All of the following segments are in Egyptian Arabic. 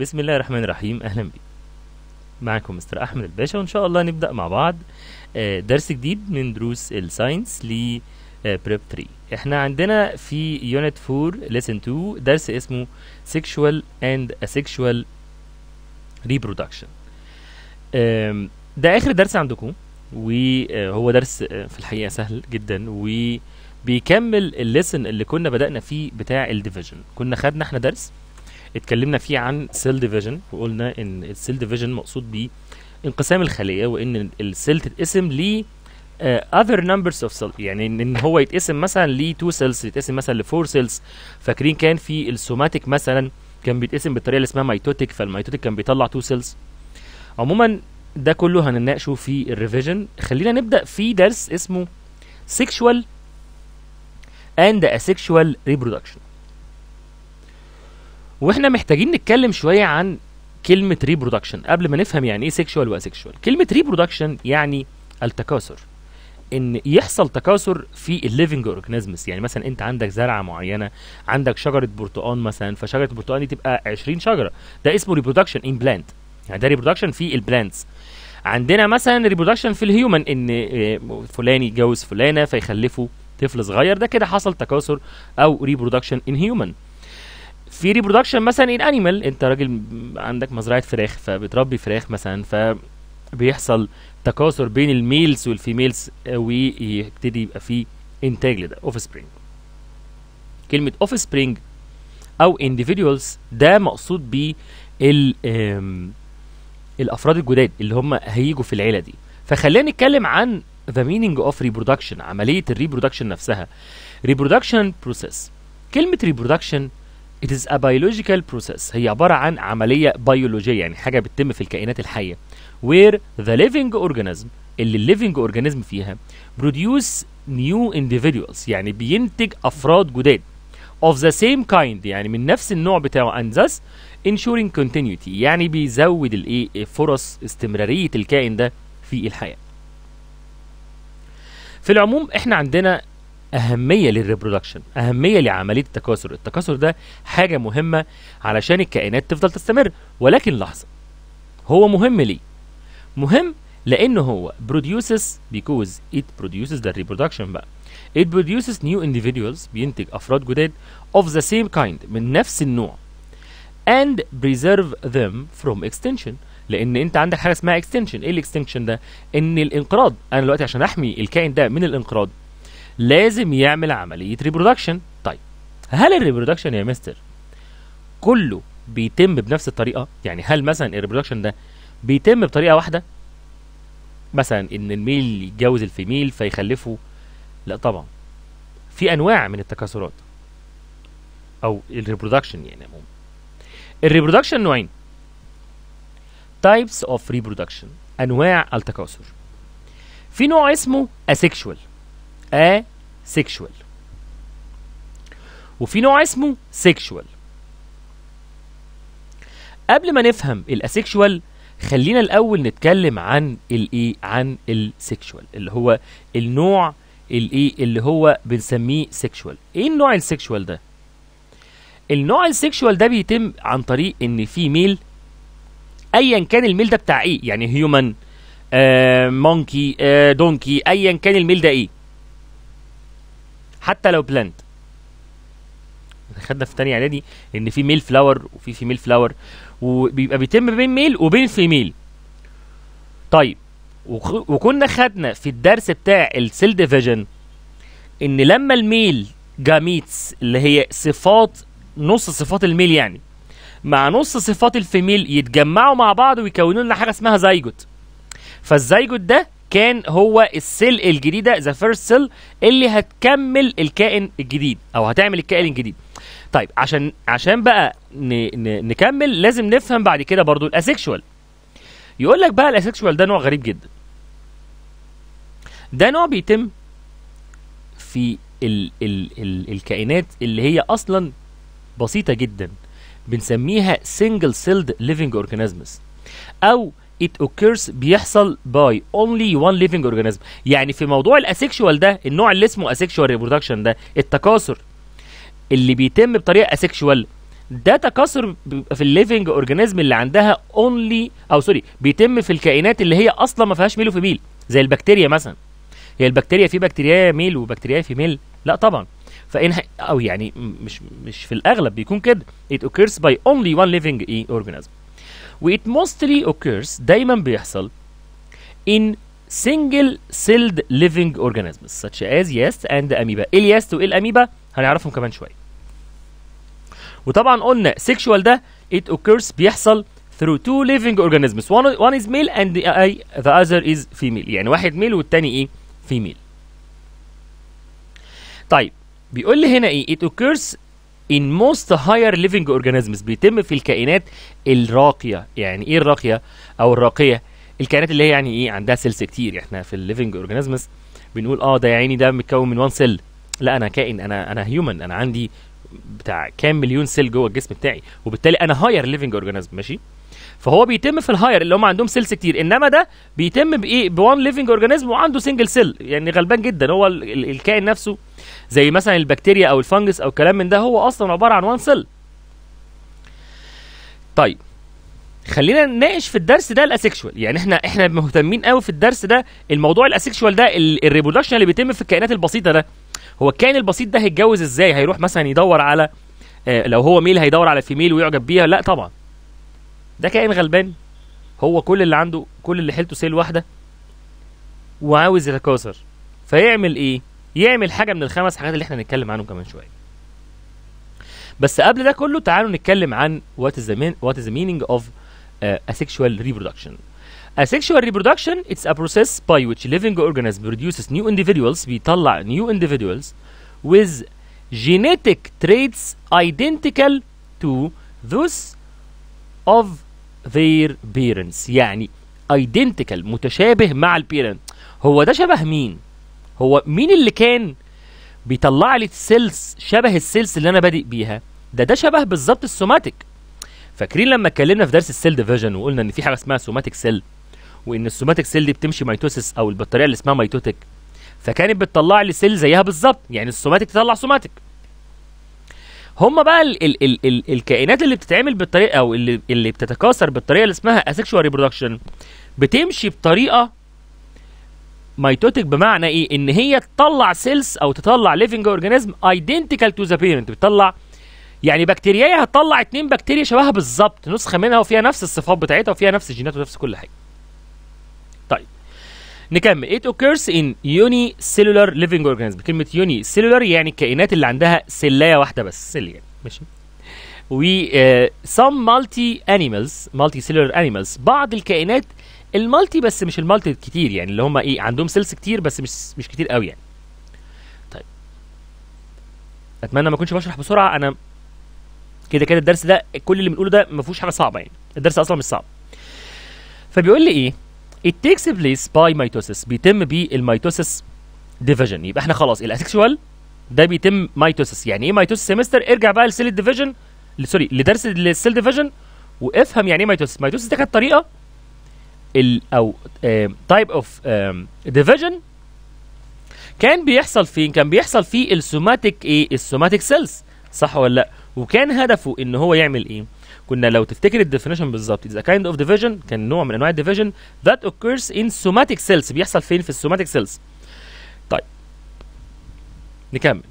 بسم الله الرحمن الرحيم اهلا بيك معكم مستر احمد الباشا وان شاء الله نبدا مع بعض آه، درس جديد من دروس الساينس ل بريب 3 احنا عندنا في يونت 4 ليسن 2 درس اسمه sexual and asexual reproduction آم، ده اخر درس عندكم وهو درس آه، في الحقيقه سهل جدا وبيكمل الليسن اللي كنا بدأنا فيه بتاع الديفيجن كنا خدنا احنا درس اتكلمنا فيه عن سيل ديفيجن وقلنا ان السيل ديفيجن مقصود بيه انقسام الخليه وان السيل تتقسم ل other numbers of cells يعني ان إن هو يتقسم مثلا ل 2 cells يتقسم مثلا ل 4 cells فاكرين كان في السوماتيك مثلا كان بيتقسم بالطريقه اللي اسمها ميتوتيك فالميتوتيك كان بيطلع 2 cells عموما ده كله هنناقشه في الريفيجن خلينا نبدا في درس اسمه sexual and asexual reproduction واحنا محتاجين نتكلم شويه عن كلمه ريبرودكشن قبل ما نفهم يعني ايه سيكشوال واسيكشوال كلمه ريبرودكشن يعني التكاثر ان يحصل تكاثر في الليفنج اورجانيزمز يعني مثلا انت عندك زرعه معينه عندك شجره برتقال مثلا فشجره البرتقال دي تبقى 20 شجره ده اسمه ريبرودكشن ان بلانت يعني ده ريبرودكشن في البلانتس عندنا مثلا ريبرودكشن في الهيومن ان آه، فلان يتجوز فلانه فيخلفوا طفل صغير ده كده حصل تكاثر او ريبرودكشن ان هيومن في ريبرودكشن مثلا ان انيمال انت راجل م- عندك مزرعه فراخ فبتربي فراخ مثلا فبيحصل تكاثر بين الميلز والفيميلز آه، ويبتدي يبقى في انتاج لده اوف سبرينج كلمه اوف سبرينج او individuals ده مقصود بيه ال آم، الافراد الجداد اللي هم هيجوا في العيله دي فخلينا نتكلم عن the meaning of reproduction عمليه الريبرودكشن نفسها reproduction process كلمه reproduction it is a biological process هي عباره عن عمليه بيولوجيه يعني حاجه بتتم في الكائنات الحيه where the living organism اللي الليفنج اورجانيزم فيها produce new individuals يعني بينتج افراد جداد of the same kind يعني من نفس النوع بتاعه and thus ensuring continuity يعني بيزود الايه فرص استمراريه الكائن ده في الحياه في العموم احنا عندنا اهميه للريبرودكشن اهميه لعمليه التكاثر التكاثر ده حاجه مهمه علشان الكائنات تفضل تستمر ولكن لحظه هو مهم ليه مهم لان هو produces because it produces the reproduction بقى it produces new individuals بينتج افراد جداد of the same kind من نفس النوع and preserve them from extinction لان انت عندك حاجه اسمها extinction ايه الاكستنشن ده ان الانقراض انا دلوقتي عشان احمي الكائن ده من الانقراض لازم يعمل عمليه ريبرودكشن طيب هل الريبرودكشن يا مستر كله بيتم بنفس الطريقه يعني هل مثلا الريبرودكشن ده بيتم بطريقه واحده مثلا ان الميل يتجوز الفيميل فيخلفوا لا طبعا في انواع من التكاثرات او الريبرودكشن يعني عموما الريبرودكشن نوعين types of reproduction انواع التكاثر في نوع اسمه asexual asexual وفي نوع اسمه sexual قبل ما نفهم الاسexual خلينا الاول نتكلم عن الايه عن السكشوال اللي هو النوع الايه اللي هو بنسميه سكشوال ايه النوع السكشوال ده النوع السكشوال ده بيتم عن طريق ان في ميل ايا كان الميل ده بتاع ايه يعني هيومن آه مونكي آه دونكي ايا كان الميل ده ايه حتى لو بلانت خدنا في تانية اعدادي ان في ميل فلاور وفي فيميل فلاور وبيبقى بيتم بين ميل وبين فيميل طيب وخ- وكنا خدنا في الدرس بتاع السيل ديفيجن ان لما الميل جاميتس اللي هي صفات نص صفات الميل يعني مع نص صفات الفيميل يتجمعوا مع بعض ويكونوا لنا حاجه اسمها زيجوت فالزيجوت ده كان هو السيل الجديده ذا فيرست سيل اللي هتكمل الكائن الجديد او هتعمل الكائن الجديد طيب عشان عشان بقى ن... ن... نكمل لازم نفهم بعد كده برضو الاسexual يقول لك بقى الاسexual ده نوع غريب جدا ده نوع بيتم في ال... ال... ال... الكائنات اللي هي اصلا بسيطه جدا بنسميها single celled living organisms او it occurs بيحصل by only one living organism يعني في موضوع الاسexual ده النوع اللي اسمه asexual reproduction ده التكاثر اللي بيتم بطريقه asexual ده تكاثر بيبقى في الليفنج اورجانيزم اللي عندها اونلي او سوري بيتم في الكائنات اللي هي اصلا ما فيهاش ميل وفيميل زي البكتيريا مثلا هي البكتيريا في بكتيريا ميل وبكتيريا فيميل لا طبعا فإن او يعني مش مش في الاغلب بيكون كده it occurs by only one living ايه organism و it mostly occurs دايما بيحصل in single celled living organisms such as yeast and amoeba ايه الياست وايه الاميبا هنعرفهم كمان شويه وطبعا قلنا sexual ده it occurs بيحصل through two living organisms one, one is male and the, uh, the other is female يعني واحد ميل والتاني ايه female طيب بيقول لي هنا ايه it occurs in most higher living organisms بيتم في الكائنات الراقيه يعني ايه الراقيه او الراقيه الكائنات اللي هي يعني ايه عندها سيلز كتير احنا في الليفنج اورجانيزمز بنقول اه ده يا عيني ده متكون من وان سيل لا انا كائن انا انا هيومن انا عندي بتاع كام مليون سيل جوه الجسم بتاعي وبالتالي انا هاير ليفنج اورجانيزم ماشي فهو بيتم في الهاير اللي هم عندهم سيلز كتير انما ده بيتم بايه بوان ليفنج اورجانيزم وعنده سنجل سيل يعني غلبان جدا هو ال- ال- الكائن نفسه زي مثلا البكتيريا او الفنجس او كلام من ده هو اصلا عباره عن وان سيل طيب خلينا نناقش في الدرس ده الاسكشوال يعني احنا احنا مهتمين قوي في الدرس ده الموضوع الاسكشوال ده ال- الريبرودكشن اللي بيتم في الكائنات البسيطه ده هو الكائن البسيط ده هيتجوز ازاي هيروح مثلا يدور على آه لو هو ميل هيدور على فيميل ويعجب بيها لا طبعا ده كائن غلبان هو كل اللي عنده كل اللي حيلته سيل واحده وعاوز يتكاثر فيعمل ايه يعمل حاجه من الخمس حاجات اللي احنا هنتكلم عنهم كمان شويه بس قبل ده كله تعالوا نتكلم عن what is the, mean, what is the meaning of uh, asexual reproduction asexual reproduction it's a process by which living organism produces new individuals بيطلع new individuals with genetic traits identical to those of their parents يعني identical متشابه مع البيرنت هو ده شبه مين هو مين اللي كان بيطلع لي سيلز شبه السيلز اللي انا بادئ بيها ده ده شبه بالظبط السوماتيك فاكرين لما اتكلمنا في درس السيل ديفيجن وقلنا ان في حاجه اسمها سوماتيك سيل وان السوماتيك سيل دي بتمشي ميتوسيس او بالطريقه اللي اسمها ميتوتيك فكانت بتطلع لي سيل زيها بالظبط يعني السوماتيك تطلع سوماتيك هم بقى ال ال ال ال الكائنات اللي بتتعمل بالطريقه او اللي اللي بتتكاثر بالطريقه اللي اسمها اسexual reproduction بتمشي بطريقه ميتوتيك بمعنى ايه ان هي تطلع سيلز او تطلع ليفنج اورجانيزم ايدنتيكال تو ذا بيرنت بتطلع يعني بكتيريا هتطلع اتنين بكتيريا شبهها بالظبط نسخه منها وفيها نفس الصفات بتاعتها وفيها نفس الجينات ونفس كل حاجه طيب نكمل it occurs in unicellular living organism كلمه unicellular يعني الكائنات اللي عندها سلايه واحده بس سيل يعني ماشي و uh, some multi animals multi cellular animals بعض الكائنات المالتي بس مش المالتي الكتير يعني اللي هم ايه عندهم سيلز كتير بس مش مش كتير قوي يعني طيب اتمنى ما اكونش بشرح بسرعه انا كده كده الدرس ده كل اللي بنقوله ده ما فيهوش حاجه صعبه يعني الدرس اصلا مش صعب فبيقول لي ايه it takes place by mitosis بيتم بالميتوسيس ديفيجن يبقى احنا خلاص الاسكشوال ده بيتم ميتوسيس يعني ايه ميتوسيس سيمستر ارجع بقى لسيل الديفيجن سوري لدرس السيل ديفيجن وافهم يعني ايه ميتوسيس ميتوسيس ده كانت طريقه ال او تايب اوف ديفيجن كان بيحصل فين كان بيحصل في السوماتيك ايه السوماتيك سيلز صح ولا لا وكان هدفه ان هو يعمل ايه كنا لو تفتكر الديفينيشن بالظبط is a kind of division كان نوع من انواع الديفيجن that occurs in somatic cells بيحصل فين في السوماتيك سيلز طيب نكمل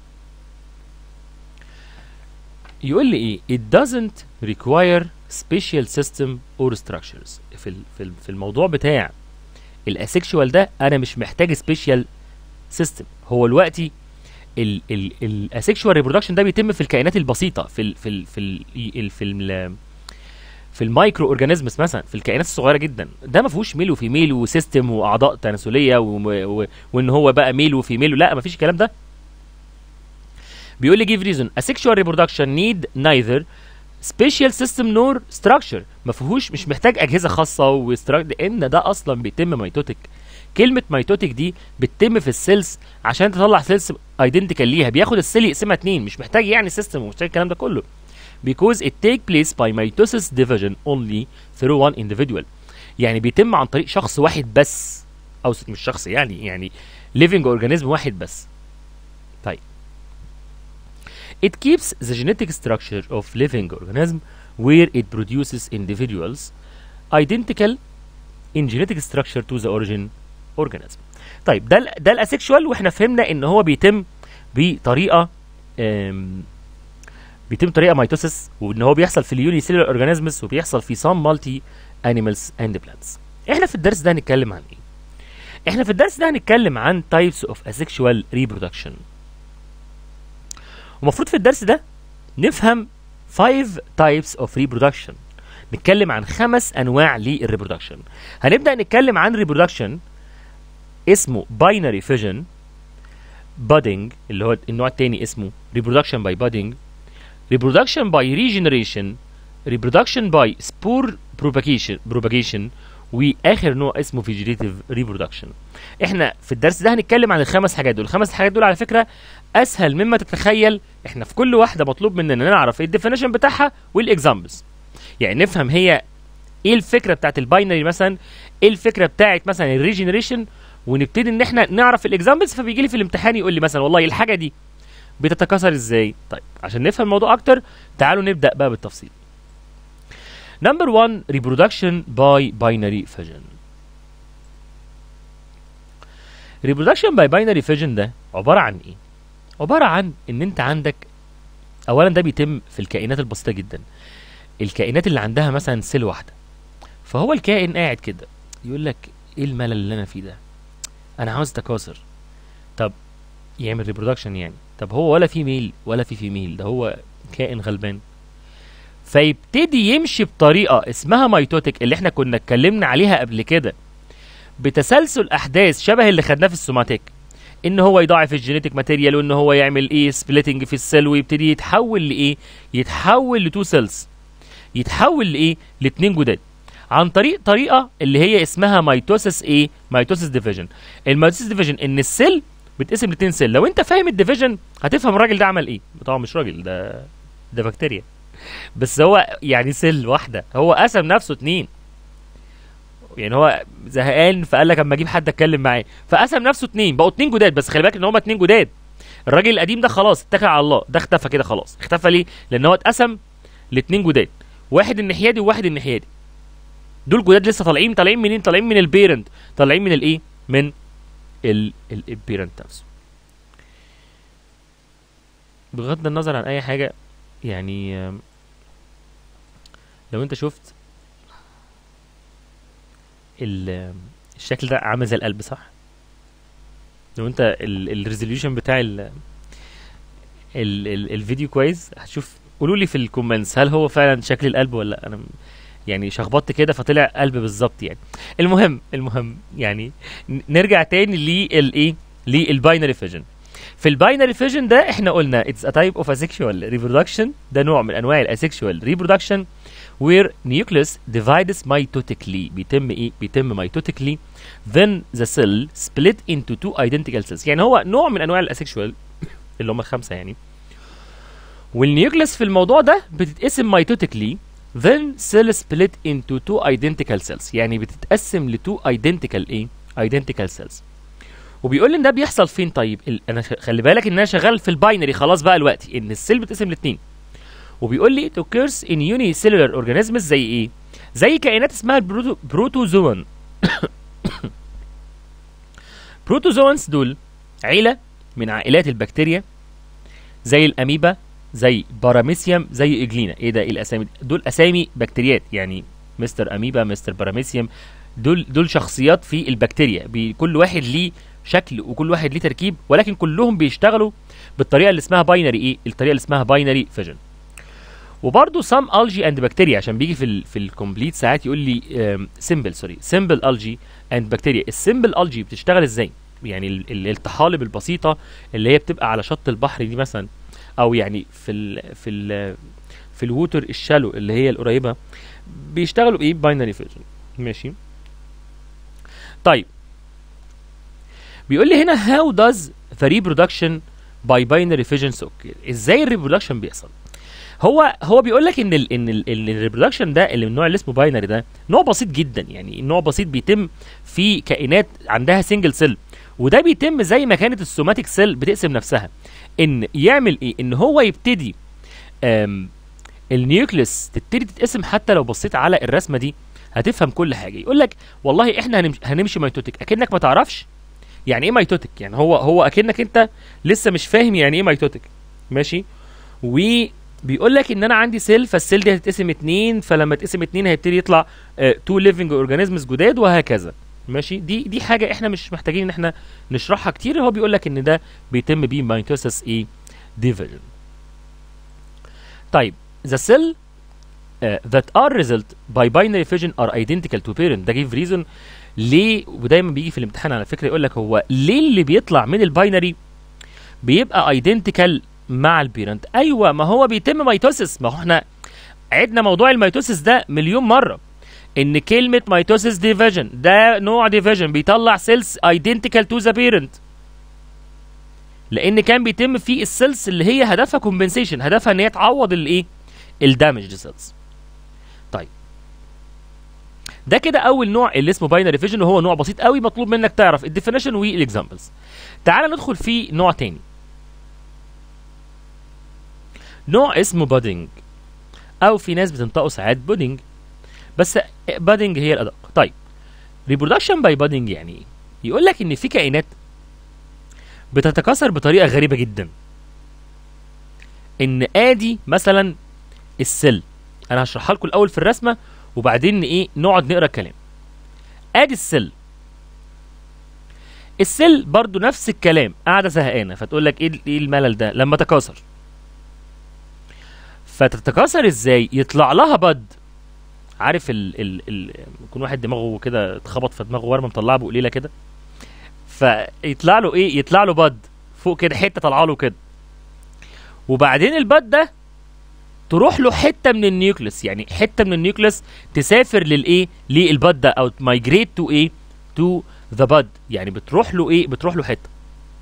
يقول لي ايه it doesn't require special system or structures في ال- في ال- في الموضوع بتاع الاسكشوال ده انا مش محتاج سبيشال سيستم هو دلوقتي ال ال الاسكشوال ريبرودكشن ده بيتم في الكائنات البسيطه في ال في ال في ال في ال في المايكرو اورجانيزمز مثلا في الكائنات الصغيره جدا ده ما فيهوش ميل وفيميل وسيستم واعضاء تناسليه و- و- وان هو بقى ميل وفيميل لا ما فيش الكلام ده بيقول لي give reason asexual reproduction need neither special system nor structure ما فيهوش مش محتاج اجهزه خاصه وستراك لان ده اصلا بيتم ميتوتيك كلمه ميتوتيك دي بتتم في السيلز عشان تطلع سيلز ايدنتيكال ليها بياخد السيل يقسمها اتنين مش محتاج يعني سيستم ومش محتاج الكلام ده كله because it take place by mitosis division only through one individual يعني بيتم عن طريق شخص واحد بس او مش شخص يعني يعني living organism واحد بس طيب It keeps the genetic structure of living organism where it produces individuals identical in genetic structure to the origin organism. طيب ده ال ده الاسexual واحنا فهمنا ان هو بيتم بطريقه آم، بيتم طريقه ميتوسيس وان هو بيحصل في اليوني سيلولار اورجانيزمز وبيحصل في some multi animals and plants. احنا في الدرس ده هنتكلم عن ايه؟ احنا في الدرس ده هنتكلم عن types of asexual reproduction. ومفروض في الدرس ده نفهم 5 types of reproduction. نتكلم عن خمس انواع للريبرودكشن. هنبدا نتكلم عن reproduction اسمه binary fission budding اللي هو النوع التاني اسمه reproduction by budding reproduction by regeneration reproduction by spore propagation propagation واخر نوع اسمه vegetative reproduction احنا في الدرس ده هنتكلم عن الخمس حاجات دول الخمس حاجات دول على فكره اسهل مما تتخيل احنا في كل واحده مطلوب مننا نعرف ايه الديفينيشن بتاعها والاكزامبلز يعني نفهم هي ايه الفكره بتاعت الباينري مثلا ايه الفكره بتاعت مثلا الريجنريشن ونبتدي ان احنا نعرف الاكزامبلز فبيجي لي في الامتحان يقول لي مثلا والله الحاجه دي بتتكاثر ازاي طيب عشان نفهم الموضوع اكتر تعالوا نبدا بقى بالتفصيل نمبر 1 reproduction by binary fission reproduction by binary fission ده عباره عن ايه عباره عن ان انت عندك اولا ده بيتم في الكائنات البسيطه جدا الكائنات اللي عندها مثلا سيل واحده فهو الكائن قاعد كده يقول لك ايه الملل اللي انا فيه ده انا عاوز تكاثر طب يعمل ريبرودكشن يعني طب هو ولا في ميل ولا في فيميل ده هو كائن غلبان فيبتدي يمشي بطريقه اسمها ميتوتك اللي احنا كنا اتكلمنا عليها قبل كده بتسلسل احداث شبه اللي خدناه في السوماتيك ان هو يضاعف الجينيتك ماتيريال وان هو يعمل ايه سبليتنج في السيل ويبتدي يتحول لايه يتحول لتو سيلز يتحول لايه لاتنين جداد عن طريق طريقه اللي هي اسمها ميتوسيس ايه ميتوسيس ديفيجن الميتوسيس ديفيجن ان السيل بتقسم لاتنين سيل لو انت فاهم الديفيجن هتفهم الراجل ده عمل ايه طبعا مش راجل ده ده بكتيريا بس هو يعني سيل واحده هو قسم نفسه اتنين يعني هو زهقان فقال لك اما اجيب حد اتكلم معاه فقسم نفسه اتنين بقوا اتنين جداد بس خلي بالك ان هما اتنين جداد الراجل القديم ده خلاص اتكل على الله ده اختفى كده خلاص اختفى ليه لان هو اتقسم لاتنين جداد واحد الناحيه دي وواحد الناحيه دي دول جداد لسه طالعين طالعين منين طالعين من البيرنت طالعين من الايه من ال البيرنت نفسه بغض النظر عن اي حاجه يعني آم، لو انت شفت ال- الشكل ده عامل زي القلب صح لو انت الريزوليوشن بتاع ال ال ال الفيديو كويس هتشوف قولوا لي في الكومنتس هل هو فعلا شكل القلب ولا لأ؟ انا م- يعني شخبطت كده فطلع قلب بالظبط يعني المهم المهم يعني ن- نرجع تاني للايه للباينري فيجن في الباينري فيجن ده احنا قلنا اتس ا تايب اوف asexual ريبرودكشن ده نوع من انواع الاسexual ريبرودكشن where nucleus divides mitotically بيتم ايه بيتم mitotically then the cell split into two identical cells يعني هو نوع من انواع الاسexual اللي هم الخمسه يعني والنيوكليس في الموضوع ده بتتقسم mitotically then cell split into two identical cells يعني بتتقسم ل two identical ايه identical cells وبيقول لي ان ده بيحصل فين طيب ال- انا ش- خلي بالك ان انا شغال في الباينري خلاص بقى دلوقتي ان السيل بتقسم لاتنين وبيقول لي it occurs in unicellular organisms زي ايه زي كائنات اسمها البروتو بروتوزوان بروتوزوانز دول عيله من عائلات البكتيريا زي الاميبا زي باراميسيوم زي اجلينا ايه ده ايه الاسامي دي؟ دول اسامي بكتيريات يعني مستر اميبا مستر باراميسيوم دول دول شخصيات في البكتيريا بي- كل واحد ليه شكل وكل واحد ليه تركيب ولكن كلهم بيشتغلوا بالطريقه اللي اسمها باينري ايه الطريقه اللي اسمها باينري فيجن وبرده سام الجي اند بكتيريا عشان بيجي في ال في الكومبليت ساعات يقول لي سيمبل سوري سيمبل الجي اند بكتيريا السيمبل الجي بتشتغل ازاي يعني ال- ال- الطحالب البسيطه اللي هي بتبقى على شط البحر دي مثلا او يعني في ال في ال في الووتر الشالو اللي هي القريبه بيشتغلوا بايه باينري فيجن ماشي طيب بيقول لي هنا how does the reproduction by binary fission occur ازاي الريبرودكشن بيحصل هو هو بيقول لك ان ال ان ال ان الريبرودكشن ده اللي من النوع اللي اسمه باينري ده نوع بسيط جدا يعني نوع بسيط بيتم في كائنات عندها سنجل سيل وده بيتم زي ما كانت السوماتيك سيل بتقسم نفسها ان يعمل ايه ان هو يبتدي أم النيوكليس تبتدي تتقسم حتى لو بصيت على الرسمه دي هتفهم كل حاجه يقول لك والله احنا هنمشي, هنمشي ميتوتيك اكنك ما تعرفش يعني ايه ميتوتيك يعني هو هو اكنك انت لسه مش فاهم يعني ايه ميتوتيك ماشي وبيقول لك ان انا عندي سيل فالسيل دي هتتقسم اتنين فلما تقسم اتنين هيبتدي يطلع تو ليفنج اورجانيزمز جداد وهكذا ماشي دي دي حاجه احنا مش محتاجين ان احنا نشرحها كتير هو بيقول لك ان ده بيتم بيه ميتوسس ايه ديفيجن طيب the cell uh, that are result by binary fission are identical to parent ده give reason ليه ودايما بيجي في الامتحان على فكره يقول لك هو ليه اللي بيطلع من الباينري بيبقى ايدنتيكال مع البيرنت ايوه ما هو بيتم ميتوسيس ما هو احنا عدنا موضوع الميتوسيس ده مليون مره ان كلمه ميتوسيس ديفيجن ده نوع ديفيجن بيطلع سيلز ايدنتيكال تو ذا بيرنت لان كان بيتم فيه السيلز اللي هي هدفها كومبنسيشن هدفها ان هي تعوض الايه الدامج سيلز طيب ده كده اول نوع اللي اسمه باينري فيجن وهو نوع بسيط قوي مطلوب منك تعرف الديفينيشن والاكزامبلز تعال ندخل في نوع تاني نوع اسمه بادنج او في ناس بتنطقه ساعات بودنج بس بادنج هي الادق طيب ريبرودكشن باي بادنج يعني ايه يقول لك ان في كائنات بتتكاثر بطريقه غريبه جدا ان ادي مثلا السل انا هشرحها لكم الاول في الرسمه وبعدين ايه نقعد نقرا الكلام ادي السل السل برضو نفس الكلام قاعده زهقانه فتقول لك ايه ايه الملل ده لما تكاثر فتتكاثر ازاي يطلع لها بد عارف ال ال ال يكون واحد دماغه كده اتخبط في دماغه ورمه مطلعه بقليله كده فيطلع له ايه يطلع له بد فوق كده حته طالعه له كده وبعدين البد ده تروح له حته من النيوكليس يعني حته من النيوكليس تسافر للايه للبد ده او مايجريت تو ايه تو ذا بد يعني بتروح له ايه بتروح له حته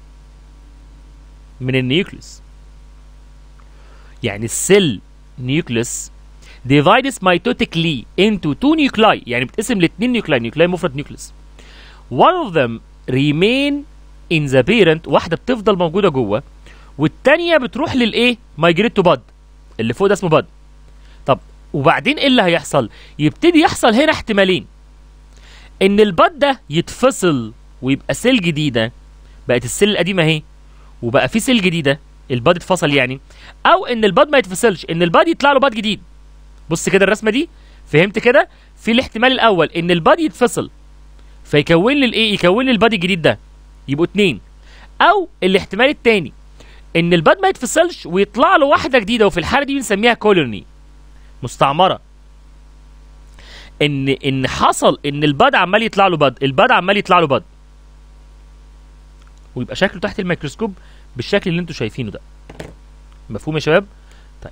من النيوكليس يعني السيل نيوكليس divides mitotically into two nuclei يعني بتقسم لاثنين نيوكلاي نيوكلاي مفرد نيوكليس one of them remain in the parent واحده بتفضل موجوده جوه والتانيه بتروح للايه migrate to bud اللي فوق ده اسمه باد طب وبعدين ايه اللي هيحصل يبتدي يحصل هنا احتمالين ان الباد ده يتفصل ويبقى سيل جديده بقت السيل القديمه اهي وبقى في سيل جديده الباد اتفصل يعني او ان الباد ما يتفصلش ان الباد يطلع له باد جديد بص كده الرسمه دي فهمت كده في الاحتمال الاول ان الباد يتفصل فيكون لي الايه يكون لي الباد الجديد ده يبقوا اتنين او الاحتمال التاني ان الباد ما يتفصلش ويطلع له واحده جديده وفي الحاله دي بنسميها كولوني مستعمره ان ان حصل ان الباد عمال يطلع له باد الباد عمال يطلع له باد ويبقى شكله تحت الميكروسكوب بالشكل اللي انتوا شايفينه ده مفهوم يا شباب طيب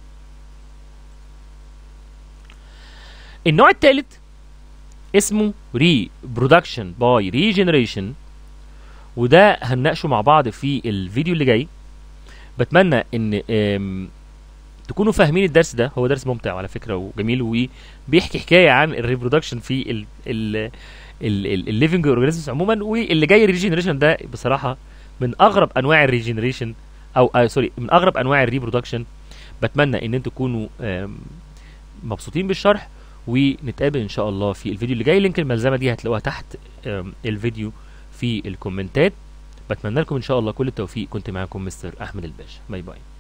النوع الثالث اسمه ري برودكشن باي ريجنريشن وده هنناقشه مع بعض في الفيديو اللي جاي بتمنى ان ام تكونوا فاهمين الدرس ده هو درس ممتع على فكره وجميل وبيحكي حكايه عن الريبرودكشن في ال ال الليفنج اورجانيزمز عموما واللي جاي الريجنريشن ده بصراحه من اغرب انواع الريجنريشن او آه سوري من اغرب انواع الريبرودكشن بتمنى ان انتوا تكونوا مبسوطين بالشرح ونتقابل ان شاء الله في الفيديو اللي جاي لينك الملزمه دي هتلاقوها تحت الفيديو في الكومنتات بتمنى لكم ان شاء الله كل التوفيق كنت معاكم مستر احمد الباشا باي باي